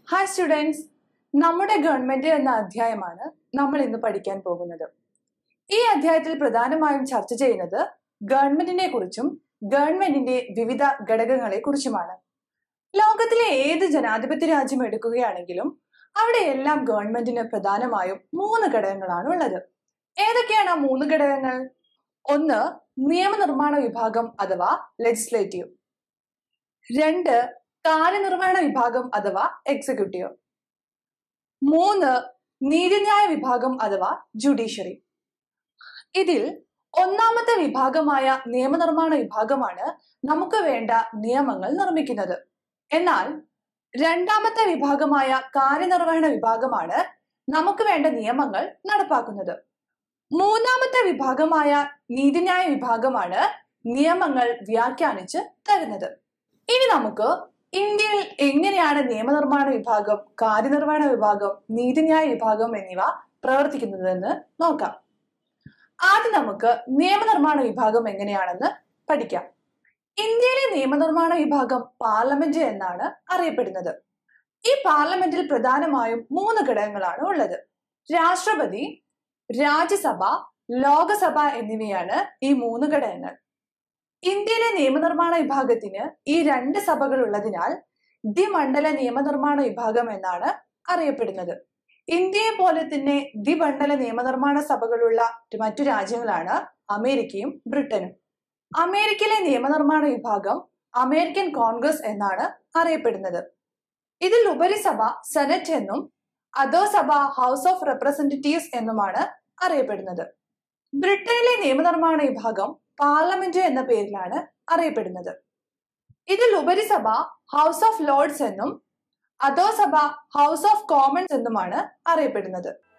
hi students നമ്മുടെ government എന്ന അധ്യായമാണ് നമ്മൾ ഇന്ന് പഠിക്കാൻ പോകുന്നത് ഈ അധ്യായത്തിൽ പ്രധാനമായും ചർച്ച ചെയ്യുന്നത് ഗവൺമെന്റിനെ കുറിച്ചും ഗവൺമെന്റിന്റെ വിവിധ ഘടകങ്ങളെ കുറിച്ചുമാണ് ലോകത്തിലെ ഏത് ജനാധിപത്യ രാജ്യം എടുക്കുകയാണെങ്കിലും അവിടെയെല്ലാം ഗവൺമെന്റിന് പ്രധാനമായും മൂന്ന് ഘടകങ്ങളാണ് ഉള്ളത് ഏതൊക്കെയാണ് ആ മൂന്ന് ഘടകങ്ങൾ ഒന്ന് നിയമനിർമ്മാണ വിഭാഗം അഥവാ ലെജിസ്ലേറ്റീവ് രണ്ട് കാര്യനിർവഹണ വിഭാഗം അഥവാ എക്സിക്യൂട്ടീവ് മൂന്ന് നീതിന്യായ വിഭാഗം അഥവാ ജുഡീഷ്യറി ഇതിൽ ഒന്നാമത്തെ വിഭാഗമായ നിയമനിർമ്മാണ വിഭാഗമാണ് നമുക്ക് വേണ്ട നിയമങ്ങൾ നിർമ്മിക്കുന്നത് എന്നാൽ രണ്ടാമത്തെ വിഭാഗമായ കാര്യനിർവഹണ വിഭാഗമാണ് നമുക്ക് വേണ്ട നിയമങ്ങൾ നടപ്പാക്കുന്നത് മൂന്നാമത്തെ വിഭാഗമായ നീതിന്യായ വിഭാഗമാണ് നിയമങ്ങൾ വ്യാഖ്യാനിച്ച് തരുന്നത് ഇനി നമുക്ക് ഇന്ത്യയിൽ എങ്ങനെയാണ് നിയമനിർമ്മാണ വിഭാഗം കാര്യനിർവഹണ വിഭാഗം നീതിന്യായ വിഭാഗം എന്നിവ പ്രവർത്തിക്കുന്നതെന്ന് നോക്കാം ആദ്യം നമുക്ക് നിയമനിർമ്മാണ വിഭാഗം എങ്ങനെയാണെന്ന് പഠിക്കാം ഇന്ത്യയിലെ നിയമനിർമ്മാണ വിഭാഗം പാർലമെന്റ് എന്നാണ് അറിയപ്പെടുന്നത് ഈ പാർലമെന്റിൽ പ്രധാനമായും മൂന്ന് ഘടകങ്ങളാണ് ഉള്ളത് രാഷ്ട്രപതി രാജ്യസഭ ലോകസഭ എന്നിവയാണ് ഈ മൂന്ന് ഘടകങ്ങൾ ഇന്ത്യയിലെ നിയമനിർമ്മാണ വിഭാഗത്തിന് ഈ രണ്ട് സഭകൾ ഉള്ളതിനാൽ ദ്വിമണ്ഡല നിയമനിർമ്മാണ വിഭാഗം എന്നാണ് അറിയപ്പെടുന്നത് ഇന്ത്യയെ പോലെ തന്നെ ദ്വിമണ്ഡല നിയമനിർമ്മാണ സഭകളുള്ള മറ്റു രാജ്യങ്ങളാണ് അമേരിക്കയും ബ്രിട്ടനും അമേരിക്കയിലെ നിയമനിർമ്മാണ വിഭാഗം അമേരിക്കൻ കോൺഗ്രസ് എന്നാണ് അറിയപ്പെടുന്നത് ഇതിൽ ഉപരിസഭ സെനറ്റ് എന്നും അധോസഭ ഹൗസ് ഓഫ് റെപ്രസെന്റേറ്റീവ്സ് എന്നുമാണ് അറിയപ്പെടുന്നത് ബ്രിട്ടനിലെ നിയമനിർമ്മാണ വിഭാഗം പാർലമെന്റ് എന്ന പേരിലാണ് അറിയപ്പെടുന്നത് ഇതിൽ ഉപരിസഭ ഹൗസ് ഓഫ് ലോർഡ്സ് എന്നും അധോസഭ ഹൗസ് ഓഫ് കോമൺസ് എന്നുമാണ് അറിയപ്പെടുന്നത്